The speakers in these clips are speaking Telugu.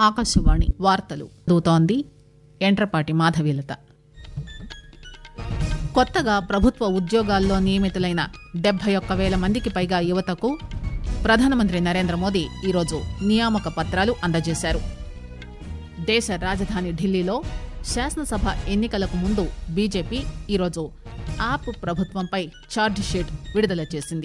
ఆకాశవాణి వార్తలు దూతోంది ఎంట్రపాటి మాధవీలత కొత్తగా ప్రభుత్వ ఉద్యోగాల్లో నియమితులైన డెబ్బై ఒక్క వేల మందికి పైగా యువతకు ప్రధానమంత్రి నరేంద్ర మోదీ ఈరోజు నియామక పత్రాలు అందజేశారు దేశ రాజధాని ఢిల్లీలో శాసనసభ ఎన్నికలకు ముందు బీజేపీ ఈరోజు ఆప్ ప్రభుత్వంపై ఛార్జిషీట్ విడుదల చేసింది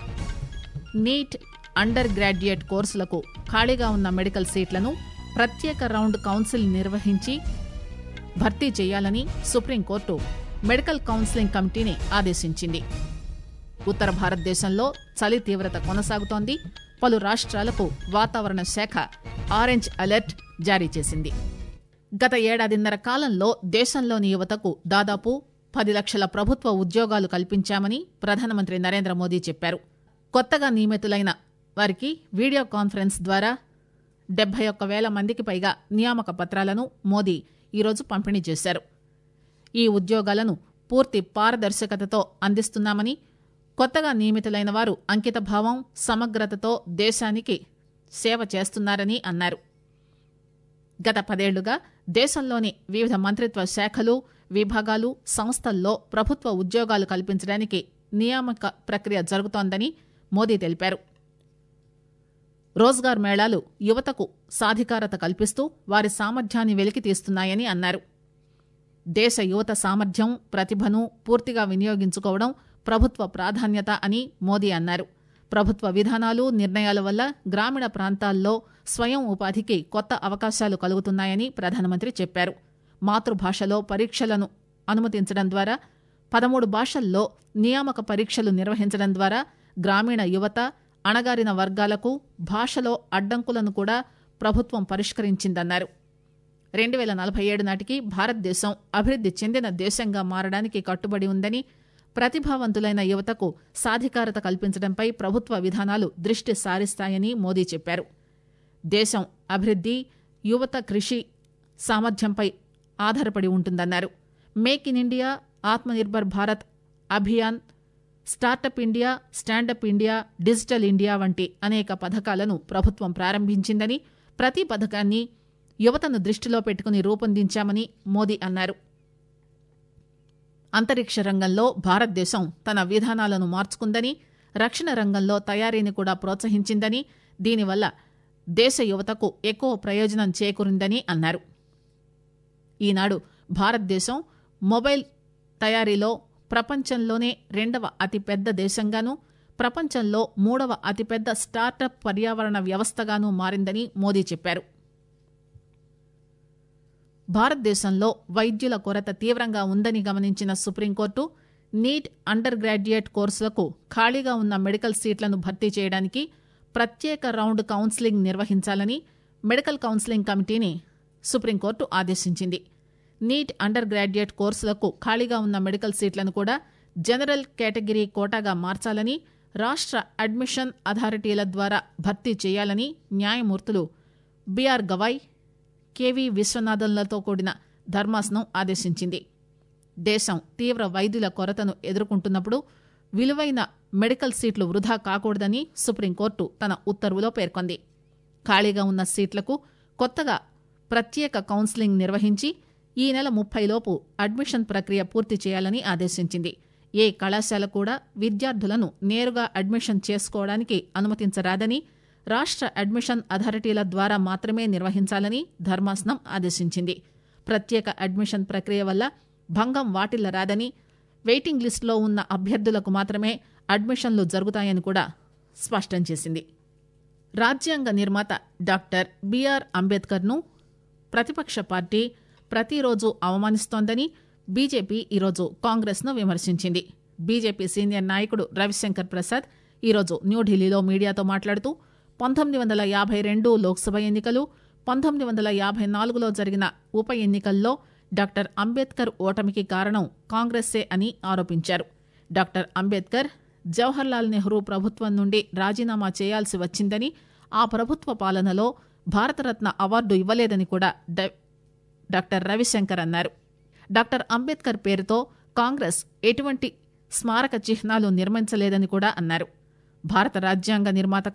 నీట్ అండర్ గ్రాడ్యుయేట్ కోర్సులకు ఖాళీగా ఉన్న మెడికల్ సీట్లను ప్రత్యేక రౌండ్ కౌన్సిల్ నిర్వహించి భర్తీ చేయాలని సుప్రీంకోర్టు మెడికల్ కౌన్సిలింగ్ కమిటీని ఆదేశించింది ఉత్తర భారతదేశంలో చలి తీవ్రత కొనసాగుతోంది పలు రాష్ట్రాలకు వాతావరణ శాఖ ఆరెంజ్ అలర్ట్ జారీ చేసింది గత ఏడాదిన్నర కాలంలో దేశంలోని యువతకు దాదాపు పది లక్షల ప్రభుత్వ ఉద్యోగాలు కల్పించామని ప్రధానమంత్రి నరేంద్ర మోదీ చెప్పారు కొత్తగా నియమితులైన వారికి వీడియో కాన్ఫరెన్స్ ద్వారా డెబ్బై ఒక్క వేల మందికి పైగా నియామక పత్రాలను మోదీ ఈరోజు పంపిణీ చేశారు ఈ ఉద్యోగాలను పూర్తి పారదర్శకతతో అందిస్తున్నామని కొత్తగా నియమితులైన వారు అంకితభావం సమగ్రతతో దేశానికి సేవ చేస్తున్నారని అన్నారు గత పదేళ్లుగా దేశంలోని వివిధ మంత్రిత్వ శాఖలు విభాగాలు సంస్థల్లో ప్రభుత్వ ఉద్యోగాలు కల్పించడానికి నియామక ప్రక్రియ జరుగుతోందని మోదీ తెలిపారు రోజ్గార్ మేళాలు యువతకు సాధికారత కల్పిస్తూ వారి సామర్థ్యాన్ని వెలికి తీస్తున్నాయని అన్నారు దేశ యువత సామర్థ్యం ప్రతిభను పూర్తిగా వినియోగించుకోవడం ప్రభుత్వ ప్రాధాన్యత అని మోదీ అన్నారు ప్రభుత్వ విధానాలు నిర్ణయాల వల్ల గ్రామీణ ప్రాంతాల్లో స్వయం ఉపాధికి కొత్త అవకాశాలు కలుగుతున్నాయని ప్రధానమంత్రి చెప్పారు మాతృభాషలో పరీక్షలను అనుమతించడం ద్వారా పదమూడు భాషల్లో నియామక పరీక్షలు నిర్వహించడం ద్వారా గ్రామీణ యువత అణగారిన వర్గాలకు భాషలో అడ్డంకులను కూడా ప్రభుత్వం పరిష్కరించిందన్నారు రెండు వేల నలభై ఏడు నాటికి భారతదేశం అభివృద్ది చెందిన దేశంగా మారడానికి కట్టుబడి ఉందని ప్రతిభావంతులైన యువతకు సాధికారత కల్పించడంపై ప్రభుత్వ విధానాలు దృష్టి సారిస్తాయని మోదీ చెప్పారు దేశం అభివృద్ది యువత కృషి సామర్థ్యంపై ఆధారపడి ఉంటుందన్నారు make in India Atmanirbhar Bharat Abhiyan startup India standup India digital India వంటి అనేక పథకాలను ప్రభుత్వం ప్రారంభించిందని ప్రతి పథకాన్ని యువతను దృష్టిలో పెట్టుకుని రూపొందించామని మోదీ అన్నారు అంతరిక్ష రంగంలో భారతదేశం తన విధానాలను మార్చుకుందని రక్షణ రంగంలో తయారీని కూడా ప్రోత్సహించిందని దీనివల్ల దేశ యువతకు ఎక్కువ ప్రయోజనం చేకూరిందని అన్నారు ఈనాడు భారతదేశం మొబైల్ తయారీలో ప్రపంచంలోనే రెండవ అతిపెద్ద దేశంగాను ప్రపంచంలో మూడవ అతిపెద్ద స్టార్టప్ పర్యావరణ వ్యవస్థగాను మారిందని మోదీ చెప్పారు భారతదేశంలో వైద్యుల కొరత తీవ్రంగా ఉందని గమనించిన సుప్రీంకోర్టు నీట్ అండర్ గ్రాడ్యుయేట్ కోర్సులకు ఖాళీగా ఉన్న మెడికల్ సీట్లను భర్తీ చేయడానికి ప్రత్యేక రౌండ్ కౌన్సిలింగ్ నిర్వహించాలని మెడికల్ కౌన్సిలింగ్ కమిటీని సుప్రీంకోర్టు ఆదేశించింది నీట్ అండర్ గ్రాడ్యుయేట్ కోర్సులకు ఖాళీగా ఉన్న మెడికల్ సీట్లను కూడా జనరల్ కేటగిరీ కోటాగా మార్చాలని రాష్ట్ర అడ్మిషన్ అథారిటీల ద్వారా భర్తీ చేయాలని న్యాయమూర్తులు బీఆర్ గవాయ్ కేవీ విశ్వనాథన్లతో కూడిన ధర్మాసనం ఆదేశించింది దేశం తీవ్ర వైద్యుల కొరతను ఎదుర్కొంటున్నప్పుడు విలువైన మెడికల్ సీట్లు వృధా కాకూడదని సుప్రీంకోర్టు తన ఉత్తర్వులో పేర్కొంది ఖాళీగా ఉన్న సీట్లకు కొత్తగా ప్రత్యేక కౌన్సిలింగ్ నిర్వహించి ఈ నెల ముప్పైలోపు అడ్మిషన్ ప్రక్రియ పూర్తి చేయాలని ఆదేశించింది ఏ కళాశాల కూడా విద్యార్థులను నేరుగా అడ్మిషన్ చేసుకోవడానికి అనుమతించరాదని రాష్ట్ర అడ్మిషన్ అథారిటీల ద్వారా మాత్రమే నిర్వహించాలని ధర్మాసనం ఆదేశించింది ప్రత్యేక అడ్మిషన్ ప్రక్రియ వల్ల భంగం వాటిల్లరాదని వెయిటింగ్ లిస్టులో ఉన్న అభ్యర్థులకు మాత్రమే అడ్మిషన్లు జరుగుతాయని కూడా స్పష్టం చేసింది రాజ్యాంగ నిర్మాత డాక్టర్ బిఆర్ అంబేద్కర్ను ప్రతిపక్ష పార్టీ ప్రతిరోజు అవమానిస్తోందని బీజేపీ ఈరోజు కాంగ్రెస్ను విమర్శించింది బీజేపీ సీనియర్ నాయకుడు రవిశంకర్ ప్రసాద్ ఈరోజు న్యూఢిల్లీలో మీడియాతో మాట్లాడుతూ పంతొమ్మిది వందల యాభై రెండు లోక్సభ ఎన్నికలు పంతొమ్మిది వందల యాభై నాలుగులో జరిగిన ఉప ఎన్నికల్లో డాక్టర్ అంబేద్కర్ ఓటమికి కారణం కాంగ్రెస్సే అని ఆరోపించారు డాక్టర్ అంబేద్కర్ జవహర్లాల్ నెహ్రూ ప్రభుత్వం నుండి రాజీనామా చేయాల్సి వచ్చిందని ఆ ప్రభుత్వ పాలనలో భారతరత్న అవార్డు ఇవ్వలేదని కూడా డాక్టర్ రవిశంకర్ అన్నారు డాక్టర్ అంబేద్కర్ పేరుతో కాంగ్రెస్ ఎటువంటి స్మారక చిహ్నాలు నిర్మించలేదని కూడా అన్నారు భారత రాజ్యాంగ నిర్మాతకు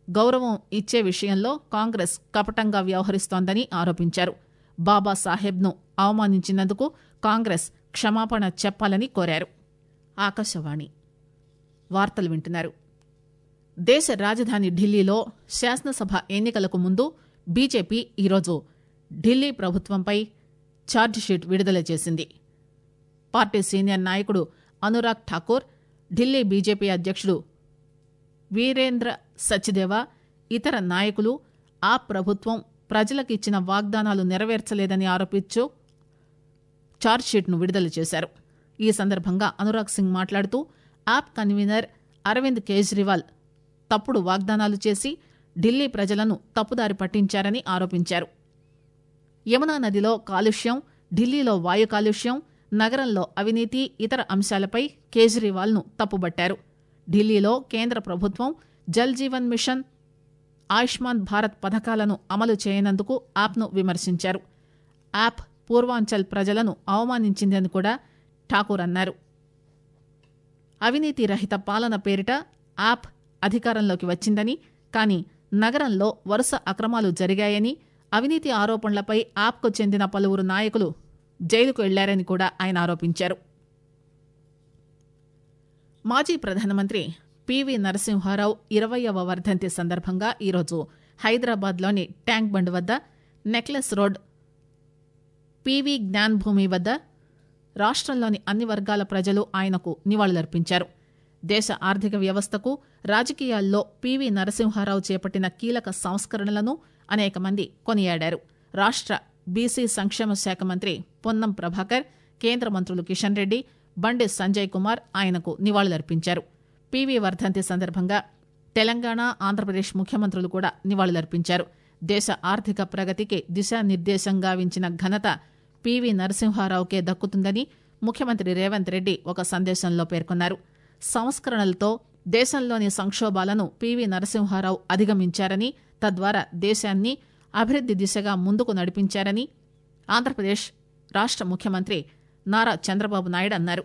గౌరవం ఇచ్చే విషయంలో కాంగ్రెస్ కపటంగా వ్యవహరిస్తోందని ఆరోపించారు బాబాసాహెబ్ను అవమానించినందుకు కాంగ్రెస్ క్షమాపణ చెప్పాలని కోరారు ఆకాశవాణి వార్తలు వింటున్నారు దేశ రాజధాని ఢిల్లీలో శాసనసభ ఎన్నికలకు ముందు బీజేపీ ఈరోజు ఢిల్లీ ప్రభుత్వంపై ఛార్జిషీట్ విడుదల చేసింది పార్టీ సీనియర్ నాయకుడు అనురాగ్ ఠాకూర్ ఢిల్లీ బీజేపీ అధ్యక్షుడు వీరేంద్ర సచ్దేవా ఇతర నాయకులు ఆ ప్రభుత్వం ప్రజలకు ఇచ్చిన వాగ్దానాలు నెరవేర్చలేదని ఆరోపించు ఛార్జ్షీట్ను విడుదల చేశారు ఈ సందర్భంగా అనురాగ్ సింగ్ మాట్లాడుతూ యాప్ కన్వీనర్ అరవింద్ కేజ్రీవాల్ తప్పుడు వాగ్దానాలు చేసి ఢిల్లీ ప్రజలను తప్పుదారి పట్టించారని ఆరోపించారు యమునా నదిలో కాలుష్యం ఢిల్లీలో వాయు కాలుష్యం నగరంలో అవినీతి ఇతర అంశాలపై కేజ్రీవాల్ను తప్పుబట్టారు ఢిల్లీలో కేంద్ర ప్రభుత్వం జల్ జీవన్ మిషన్ ఆయుష్మాన్ భారత్ పథకాలను అమలు చేయనందుకు యాప్ను విమర్శించారు యాప్ పూర్వాంచల్ ప్రజలను అవమానించిందని కూడా ఠాకూర్ అన్నారు అవినీతి రహిత పాలన పేరిట యాప్ అధికారంలోకి వచ్చిందని కానీ నగరంలో వరుస అక్రమాలు జరిగాయని అవినీతి ఆరోపణలపై యాప్కు చెందిన పలువురు నాయకులు జైలుకు వెళ్లారని కూడా ఆయన ఆరోపించారు మాజీ ప్రధానమంత్రి పివి నరసింహారావు ఇరవయవ వర్ధంతి సందర్భంగా ఈరోజు హైదరాబాద్లోని ట్యాంక్ బండ్ వద్ద necklace road PV Gyan Bhoomi వద్ద రాష్ట్రంలోని అన్ని వర్గాల ప్రజలు ఆయనకు నివాళులర్పించారు దేశ ఆర్థిక వ్యవస్థకు రాజకీయాల్లో పివి నరసింహారావు చేపట్టిన కీలక సంస్కరణలను అనేక మంది కొనియాడారు రాష్ట్ర బీసీ సంక్షేమ శాఖ మంత్రి పొన్నం ప్రభాకర్ కేంద్ర మంత్రులు కిషన్ రెడ్డి బండి సంజయ్ కుమార్ ఆయనకు నివాళులర్పించారు పివి వర్ధంతి సందర్భంగా తెలంగాణ ఆంధ్రప్రదేశ్ ముఖ్యమంత్రులు కూడా నివాళులర్పించారు దేశ ఆర్థిక ప్రగతికి దిశానిర్దేశం గావించిన ఘనత పివి నరసింహారావుకే దక్కుతుందని ముఖ్యమంత్రి రేవంత్ రెడ్డి ఒక సందేశంలో పేర్కొన్నారు సంస్కరణలతో దేశంలోని సంక్షోభాలను పివి నరసింహారావు అధిగమించారని తద్వారా దేశాన్ని అభివృద్ది దిశగా ముందుకు నడిపించారని ఆంధ్రప్రదేశ్ రాష్ట ముఖ్యమంత్రి నారా చంద్రబాబు నాయుడు అన్నారు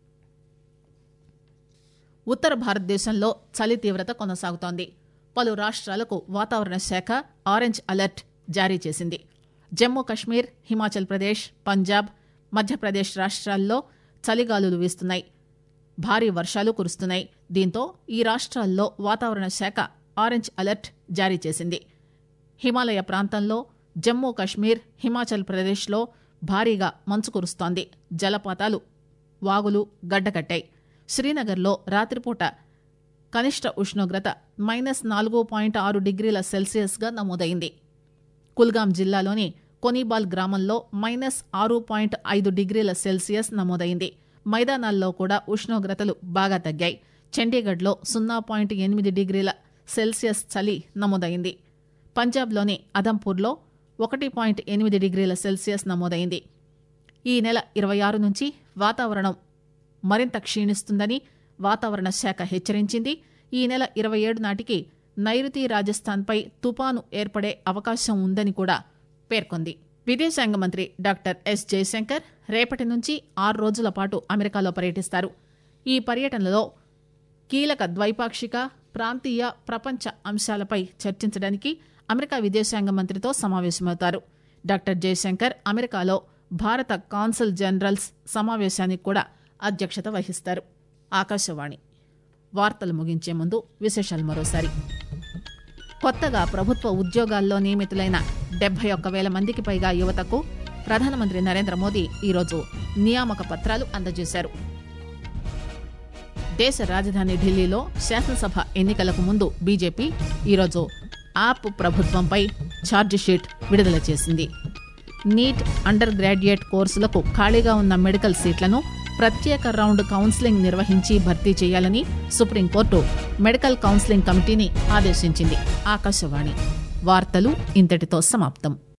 ఉత్తర భారతదేశంలో చలి తీవ్రత కొనసాగుతోంది పలు రాష్ట్రాలకు వాతావరణ శాఖ ఆరెంజ్ అలర్ట్ జారీ చేసింది జమ్మూ కశ్మీర్ హిమాచల్ ప్రదేశ్ పంజాబ్ మధ్యప్రదేశ్ రాష్ట్రాల్లో చలిగాలులు వీస్తున్నాయి భారీ వర్షాలు కురుస్తున్నాయి దీంతో ఈ రాష్ట్రాల్లో వాతావరణ శాఖ ఆరెంజ్ అలర్ట్ జారీ చేసింది హిమాలయ ప్రాంతంలో జమ్మూ కశ్మీర్ హిమాచల్ ప్రదేశ్లో భారీగా మంచు కురుస్తోంది జలపాతాలు వాగులు గడ్డకట్టాయి శ్రీనగర్లో రాత్రిపూట కనిష్ట ఉష్ణోగ్రత మైనస్ నాలుగు పాయింట్ ఆరు డిగ్రీల సెల్సియస్గా నమోదైంది కుల్గాం జిల్లాలోని కొనీబాల్ గ్రామంలో మైనస్ ఆరు పాయింట్ ఐదు డిగ్రీల సెల్సియస్ నమోదైంది మైదానాల్లో కూడా ఉష్ణోగ్రతలు బాగా తగ్గాయి చండీగఢ్లో సున్నా పాయింట్ ఎనిమిది డిగ్రీల సెల్సియస్ చలి నమోదైంది పంజాబ్లోని అదంపూర్లో ఒకటి పాయింట్ ఎనిమిది డిగ్రీల సెల్సియస్ నమోదైంది ఈ నెల ఇరవై ఆరు నుంచి వాతావరణం మరింత క్షీణిస్తుందని వాతావరణ శాఖ హెచ్చరించింది ఈ నెల ఇరవై ఏడు నాటికి నైరుతి రాజస్థాన్పై తుపాను ఏర్పడే అవకాశం ఉందని కూడా పేర్కొంది విదేశాంగ మంత్రి డాక్టర్ ఎస్ జయశంకర్ రేపటి నుంచి ఆరు రోజుల పాటు అమెరికాలో పర్యటిస్తారు ఈ పర్యటనలో కీలక ద్వైపాక్షిక ప్రాంతీయ ప్రపంచ అంశాలపై చర్చించడానికి అమెరికా విదేశాంగ మంత్రితో సమావేశమవుతారు డాక్టర్ జయశంకర్ అమెరికాలో భారత కాన్సుల్ జనరల్స్ సమావేశానికి కూడా అధ్యక్షత వహిస్తారు ఆకాశవాణి వార్తలు ముగించే ముందు విశేషాలు మరోసారి కొత్తగా ప్రభుత్వ ఉద్యోగాల్లో నియమితులైన డెబ్బై ఒక్క వేల మందికి పైగా యువతకు ప్రధానమంత్రి నరేంద్ర మోదీ ఈరోజు నియామక పత్రాలు అందజేశారు దేశ రాజధాని ఢిల్లీలో శాసనసభ ఎన్నికలకు ముందు బీజేపీ ఈరోజు ఆప్ ప్రభుత్వంపై ఛార్జిషీట్ విడుదల చేసింది నీట్ అండర్ గ్రాడ్యుయేట్ కోర్సులకు ఖాళీగా ఉన్న మెడికల్ సీట్లను ప్రత్యేక రౌండ్ కౌన్సిలింగ్ నిర్వహించి భర్తీ చేయాలని సుప్రీంకోర్టు మెడికల్ కౌన్సిలింగ్ కమిటీని ఆదేశించింది ఆకాశవాణి వార్తలు ఇంతటితో సమాప్తం